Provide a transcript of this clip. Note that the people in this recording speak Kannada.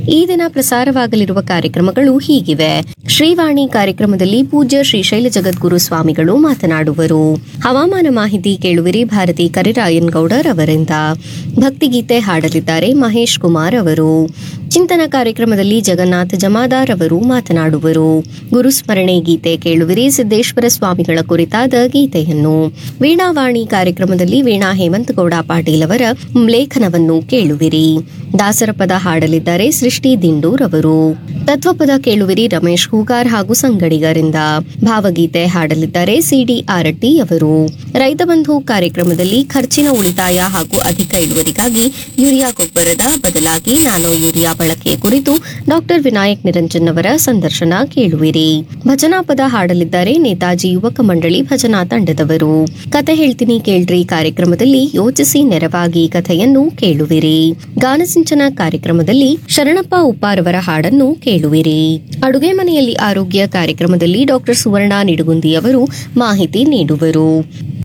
ಈ ದಿನ ಪ್ರಸಾರವಾಗಲಿರುವ ಕಾರ್ಯಕ್ರಮಗಳು ಹೀಗಿವೆ ಶ್ರೀವಾಣಿ ಕಾರ್ಯಕ್ರಮದಲ್ಲಿ ಪೂಜ್ಯ ಶ್ರೀಶೈಲ ಜಗದ್ಗುರು ಸ್ವಾಮಿಗಳು ಮಾತನಾಡುವರು ಹವಾಮಾನ ಮಾಹಿತಿ ಕೇಳುವಿರಿ ಭಾರತಿ ಕರಿರಾಯನ್ ಗೌಡರ್ ಅವರಿಂದ ಭಕ್ತಿಗೀತೆ ಹಾಡಲಿದ್ದಾರೆ ಮಹೇಶ್ ಕುಮಾರ್ ಅವರು ಚಿಂತನ ಕಾರ್ಯಕ್ರಮದಲ್ಲಿ ಜಗನ್ನಾಥ ಜಮಾದಾರ್ ಅವರು ಮಾತನಾಡುವರು ಗುರುಸ್ಮರಣೆ ಗೀತೆ ಕೇಳುವಿರಿ ಸಿದ್ದೇಶ್ವರ ಸ್ವಾಮಿಗಳ ಕುರಿತಾದ ಗೀತೆಯನ್ನು ವೀಣಾವಾಣಿ ಕಾರ್ಯಕ್ರಮದಲ್ಲಿ ವೀಣಾ ಹೇಮಂತಗೌಡ ಪಾಟೀಲ್ ಅವರ ಲೇಖನವನ್ನು ಕೇಳುವಿರಿ ದಾಸರ ಪದ ಹಾಡಲಿದ್ದಾರೆ ಸೃಷ್ಟಿ ದಿಂಡೂರ್ ಅವರು ತತ್ವಪದ ಕೇಳುವಿರಿ ರಮೇಶ್ ಹೂಗಾರ್ ಹಾಗೂ ಸಂಗಡಿಗರಿಂದ ಭಾವಗೀತೆ ಹಾಡಲಿದ್ದಾರೆ ಸಿಡಿ ಆರಟ್ಟಿ ಅವರು ರೈತ ಬಂಧು ಕಾರ್ಯಕ್ರಮದಲ್ಲಿ ಖರ್ಚಿನ ಉಳಿತಾಯ ಹಾಗೂ ಅಧಿಕ ಇಳುವರಿಗಾಗಿ ಯೂರಿಯಾ ಗೊಬ್ಬರದ ಬದಲಾಗಿ ನಾನೋ ಯೂರಿಯಾ ಬಳಕೆ ಕುರಿತು ಡಾಕ್ಟರ್ ವಿನಾಯಕ್ ನಿರಂಜನ್ ಅವರ ಸಂದರ್ಶನ ಕೇಳುವಿರಿ ಭಜನಾ ಪದ ಹಾಡಲಿದ್ದಾರೆ ನೇತಾಜಿ ಯುವಕ ಮಂಡಳಿ ಭಜನಾ ತಂಡದವರು ಕತೆ ಹೇಳ್ತೀನಿ ಕೇಳ್ರಿ ಕಾರ್ಯಕ್ರಮದಲ್ಲಿ ಯೋಚಿಸಿ ನೆರವಾಗಿ ಕಥೆಯನ್ನು ಕೇಳುವಿರಿ ಗಾನಸಿಂಚನ ಕಾರ್ಯಕ್ರಮದಲ್ಲಿ ಶರಣಪ್ಪ ಉಪ್ಪಾರವರ ಹಾಡನ್ನು ಕೇಳುವಿರಿ ಅಡುಗೆ ಮನೆಯಲ್ಲಿ ಆರೋಗ್ಯ ಕಾರ್ಯಕ್ರಮದಲ್ಲಿ ಡಾಕ್ಟರ್ ಸುವರ್ಣ ನಿಡುಗುಂದಿ ಅವರು ಮಾಹಿತಿ ನೀಡುವರು